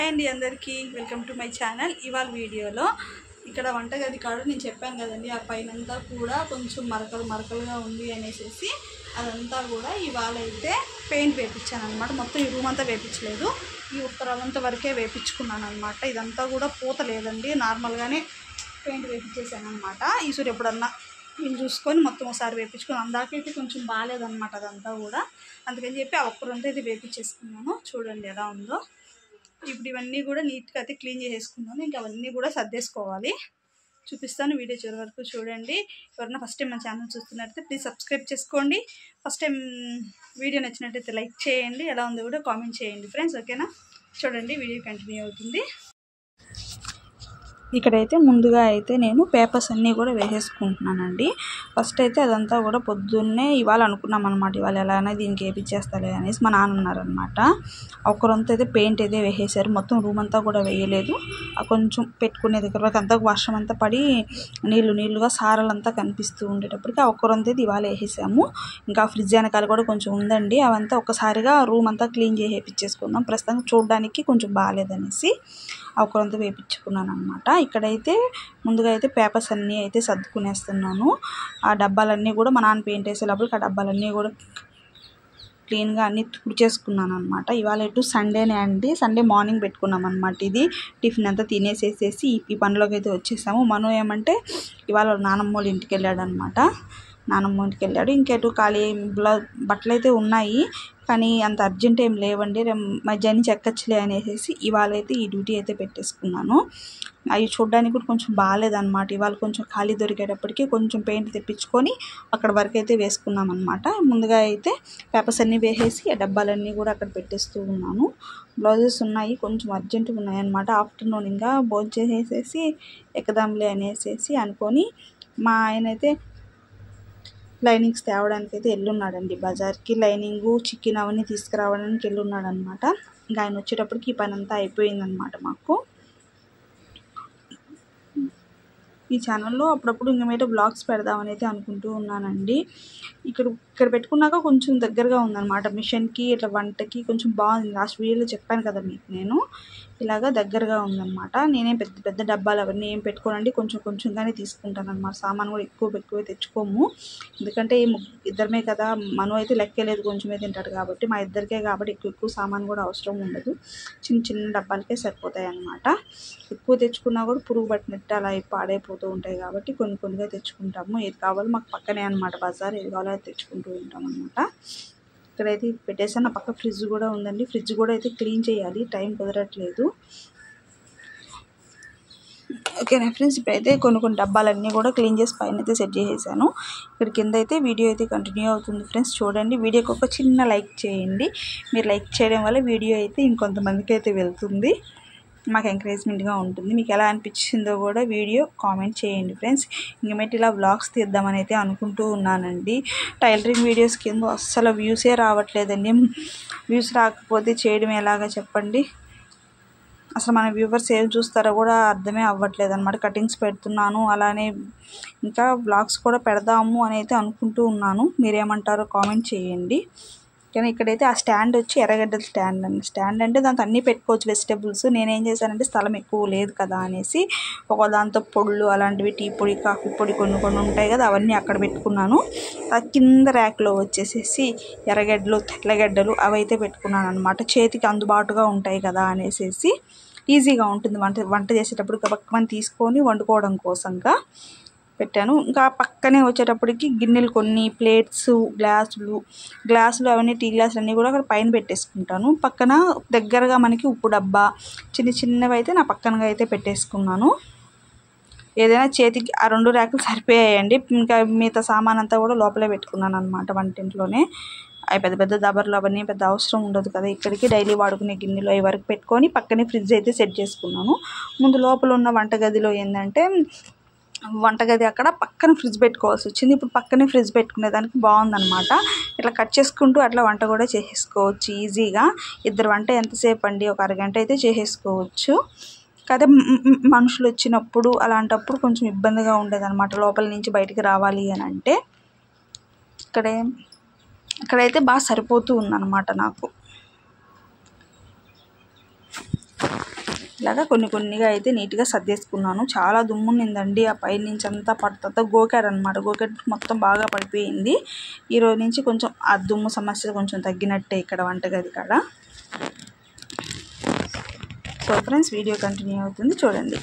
hi అండి అందరికీ welcome to my channel ఇవాళ వీడియోలో ఇక్కడ వంటగది కాడ నేను చెప్పాను కదండి ఆ పైనంతా కూడా కొంచెం మరకలు మరకలుగా ఉంది అనేసి అదంతా కూడా ఇవాళ అయితే పెయింట్ వేపించాను అనమాట మొత్తం ఈ రూమ్ అంతా వేపించలేదు ఈ ఉత్తరాలంతా వరకే వేపించుకున్నాను అనమాట ఇదంతా కూడా పూత లేదండి నార్మల్గానే పెయింట్ వేపించేసాను అనమాట ఈసారి ఎప్పుడన్నా వీళ్ళు చూసుకొని మొత్తం ఒకసారి వేపించుకొని అందాకైతే కొంచెం బాగాలేదన్నమాట అదంతా కూడా అందుకని చెప్పి ఆ ఒక్కరంతా అయితే వేపించేసుకున్నాను చూడండి ఎలా ఉందో ఇప్పుడు ఇవన్నీ కూడా నీట్గా అయితే క్లీన్ చేసేసుకున్నాను ఇంకా అవన్నీ కూడా సర్దేసుకోవాలి చూపిస్తాను వీడియో చివరి వరకు చూడండి ఎవరైనా ఫస్ట్ టైం మన ఛానల్ చూస్తున్నట్టయితే ప్లీజ్ సబ్స్క్రైబ్ చేసుకోండి ఫస్ట్ టైం వీడియో నచ్చినట్టయితే లైక్ చేయండి ఎలా ఉందో కూడా కామెంట్ చేయండి ఫ్రెండ్స్ ఓకేనా చూడండి వీడియో కంటిన్యూ అవుతుంది ఇక్కడైతే ముందుగా అయితే నేను పేపర్స్ అన్నీ కూడా వేసేసుకుంటున్నానండి ఫస్ట్ అయితే అదంతా కూడా పొద్దున్నే ఇవాళ అనుకున్నాం అనమాట ఇవాళ ఎలా అయినా దీనికి వేపించేస్తాలే అనేసి మా నాన్న ఉన్నారనమాట ఒకరంతా అయితే పెయింట్ అయితే వేసేసారు మొత్తం రూమ్ అంతా కూడా వేయలేదు ఆ కొంచెం పెట్టుకునే దగ్గర వరకు అంతా వర్షం అంతా పడి నీళ్లు నీళ్లుగా సారలంతా కనిపిస్తూ ఉండేటప్పటికి ఆ ఒక్కరంతా అయితే ఇవాళ వేసేసాము ఇంకా ఫ్రిడ్జ్ వెనకాల కూడా కొంచెం ఉందండి అవంతా ఒక్కసారిగా రూమ్ అంతా క్లీన్ చేసి వేపించేసుకుందాం ప్రస్తుతం చూడడానికి కొంచెం బాగాలేదనేసి ఆ ఒక్కరంతా వేపించుకున్నాను అనమాట ఇక్కడైతే ముందుగా అయితే పేపర్స్ అన్నీ అయితే సర్దుకునేస్తున్నాను ఆ డబ్బాలన్నీ కూడా మా నాన్న పెయింట్ వేసేటప్పటికి ఆ డబ్బాలన్నీ కూడా క్లీన్గా అన్నీ తుడిచేసుకున్నాను అనమాట ఇవాళ ఎటు సండేనే అండి సండే మార్నింగ్ పెట్టుకున్నాం అనమాట ఇది టిఫిన్ అంతా తినేసేసేసి ఈ- ఈ పనిలోకి అయితే వచ్చేసాము మనం ఏమంటే ఇవాళ నానమ్మ వాళ్ళ ఇంటికి వెళ్ళాడు అనమాట నానమ్మ ఇంటికి వెళ్ళాడు ఇంకెటు ఖాళీ బ్లా బట్టలు అయితే ఉన్నాయి కానీ అంత అర్జెంట్ ఏం లేవండి రేపు మధ్యాహ్నం చెక్కచ్చులే అనేసి ఇవాళ అయితే ఈ డ్యూటీ అయితే పెట్టేసుకున్నాను అవి చూడడానికి కూడా కొంచెం బాగాలేదన్నమాట ఇవాళ కొంచెం ఖాళీ దొరికేటప్పటికి కొంచెం పెయింట్ తెప్పించుకొని అక్కడ వరకు అయితే వేసుకున్నాం అనమాట ముందుగా అయితే పేపర్స్ అన్నీ వేసేసి ఆ డబ్బాలన్నీ కూడా అక్కడ పెట్టేస్తూ ఉన్నాను బ్లౌజెస్ ఉన్నాయి కొంచెం అర్జెంటుగా ఉన్నాయన్నమాట ఆఫ్టర్నూన్ ఇంకా భోజనం చేసేసి ఎక్కదాంలే అనేసి అనుకొని మా ఆయన అయితే లైనింగ్స్ తేవడానికి అయితే వెళ్ళున్నాడండి బజార్కి లైనింగు చికెన్ అవన్నీ తీసుకురావడానికి వెళ్ళున్నాడు అనమాట ఇంకా ఆయన వచ్చేటప్పటికి ఈ పని అంతా అయిపోయిందనమాట మాకు ఈ ఛానల్లో అప్పుడప్పుడు ఇంక మీద బ్లాగ్స్ పెడదామని అయితే అనుకుంటూ ఉన్నానండి ఇక్కడ ఇక్కడ పెట్టుకున్నాక కొంచెం దగ్గరగా ఉందన్నమాట మిషన్కి ఇట్లా వంటకి కొంచెం బాగుంది లాస్ట్ వీడియోలో చెప్పాను కదా మీకు నేను ఇలాగా దగ్గరగా ఉందన్నమాట నేనేం పెద్ద పెద్ద డబ్బాలు అవన్నీ ఏం పెట్టుకోనండి కొంచెం కొంచెంగానే తీసుకుంటాను అనమాట సామాన్ కూడా ఎక్కువ ఎక్కువ తెచ్చుకోము ఎందుకంటే ఈ ముగ్గు- ఇద్దరమే కదా మనం అయితే లెక్కలేదు కొంచెమే తింటాడు కాబట్టి మా ఇద్దరికే కాబట్టి ఎక్కువ ఎక్కువ సామాన్ కూడా అవసరం ఉండదు చిన్న చిన్న డబ్బాలకే సరిపోతాయి అన్నమాట ఎక్కువ తెచ్చుకున్నా కూడా పురుగు పట్టినట్టు అలా పాడైపోతూ ఉంటాయి కాబట్టి కొన్ని కొన్నిగా తెచ్చుకుంటాము ఏది కావాలో మాకు పక్కనే అనమాట బజార్ ఏది కావాలో అది తెచ్చుకుంటూ ఉంటాం అనమాట ఇక్కడైతే పెట్టేసాను నా పక్క ఫ్రిడ్జ్ కూడా ఉందండి ఫ్రిడ్జ్ కూడా అయితే క్లీన్ చేయాలి టైం కుదరట్లేదు ఓకేనా ఫ్రెండ్స్ ఇప్పుడైతే కొన్ని కొన్ని డబ్బాలన్నీ కూడా క్లీన్ చేసి పైన అయితే సెట్ చేసేసాను ఇక్కడ కింద అయితే వీడియో అయితే కంటిన్యూ అవుతుంది ఫ్రెండ్స్ చూడండి వీడియోకి ఒక చిన్న లైక్ చేయండి మీరు లైక్ చేయడం వల్ల వీడియో అయితే ఇంకొంతమందికి అయితే వెళ్తుంది మాకు ఎంకరేజ్మెంట్గా ఉంటుంది మీకు ఎలా అనిపించిందో కూడా వీడియో కామెంట్ చేయండి ఫ్రెండ్స్ ఇంకమేటి ఇలా వ్లాగ్స్ తీద్దామని అయితే అనుకుంటూ ఉన్నానండి టైలరింగ్ వీడియోస్ కింద అస్సలు వ్యూసే రావట్లేదండి వ్యూస్ రాకపోతే చేయడం ఎలాగా చెప్పండి అసలు మన వ్యూవర్స్ ఏం చూస్తారో కూడా అర్థమే అవ్వట్లేదు అనమాట కటింగ్స్ పెడుతున్నాను అలానే ఇంకా బ్లాగ్స్ కూడా పెడదాము అని అయితే అనుకుంటూ ఉన్నాను మీరేమంటారో కామెంట్ చేయండి కానీ ఇక్కడైతే ఆ స్టాండ్ వచ్చి ఎర్రగడ్డల స్టాండ్ అండి స్టాండ్ అంటే దాంతో అన్నీ పెట్టుకోవచ్చు వెజిటేబుల్స్ నేనేం చేశానంటే స్థలం ఎక్కువ లేదు కదా అనేసి ఒక దాంతో పొడులు అలాంటివి టీ పొడి కాఫీ పొడి కొన్ని కొన్ని ఉంటాయి కదా అవన్నీ అక్కడ పెట్టుకున్నాను ఆ కింద ర్యాక్లో వచ్చేసేసి ఎర్రగడ్డలు తెల్లగడ్డలు అవి అయితే పెట్టుకున్నాను అనమాట చేతికి అందుబాటుగా ఉంటాయి కదా అనేసి ఈజీగా ఉంటుంది వంట వంట చేసేటప్పుడు గబక్కమని తీసుకొని వండుకోవడం కోసంగా పెట్టాను ఇంకా పక్కనే వచ్చేటప్పటికి గిన్నెలు కొన్ని ప్లేట్స్ గ్లాసులు గ్లాసులు అవన్నీ టీ గ్లాసులు అన్నీ కూడా అక్కడ పైన పెట్టేసుకుంటాను పక్కన దగ్గరగా మనకి ఉప్పు డబ్బా చిన్న చిన్నవి అయితే నా పక్కనగా అయితే పెట్టేసుకున్నాను ఏదైనా చేతికి ఆ రెండు ర్యాకులు సరిపోయాయండి ఇంకా మిగతా సామాన్ అంతా కూడా లోపలే పెట్టుకున్నాను అనమాట వంటింట్లోనే అవి పెద్ద పెద్ద దబర్లు అవన్నీ పెద్ద అవసరం ఉండదు కదా ఇక్కడికి డైలీ వాడుకునే గిన్నెలు అవి వరకు పెట్టుకొని పక్కనే ఫ్రిడ్జ్ అయితే సెట్ చేసుకున్నాను ముందు లోపల ఉన్న వంటగదిలో ఏంటంటే వంటగది అక్కడ పక్కన ఫ్రిడ్జ్ పెట్టుకోవాల్సి వచ్చింది ఇప్పుడు పక్కనే ఫ్రిడ్జ్ పెట్టుకునేదానికి బాగుందన్నమాట ఇట్లా కట్ చేసుకుంటూ అట్లా వంట కూడా చేసేసుకోవచ్చు ఈజీగా ఇద్దరు వంట ఎంతసేపు అండి ఒక అరగంట అయితే చేసేసుకోవచ్చు కాకపోతే మ్- మ్- మనుషులు వచ్చినప్పుడు అలాంటప్పుడు కొంచెం ఇబ్బందిగా ఉండేది అనమాట లోపల నుంచి బయటికి రావాలి అని అంటే ఇక్కడే ఇక్కడైతే బాగా సరిపోతూ ఉందన్నమాట నాకు ఇలాగా కొన్ని కొన్నిగా అయితే నీట్గా సర్దేసుకున్నాను చాలా దుమ్ము ఉన్నిందండి ఆ పై నుంచి అంతా పడుతుందో గోకారనమాట గోకెట్ మొత్తం బాగా పడిపోయింది ఈ రోజు నుంచి కొంచెం ఆ దుమ్ము సమస్య కొంచెం తగ్గినట్టే ఇక్కడ వంటగది కాడ సో ఫ్రెండ్స్ వీడియో కంటిన్యూ అవుతుంది చూడండి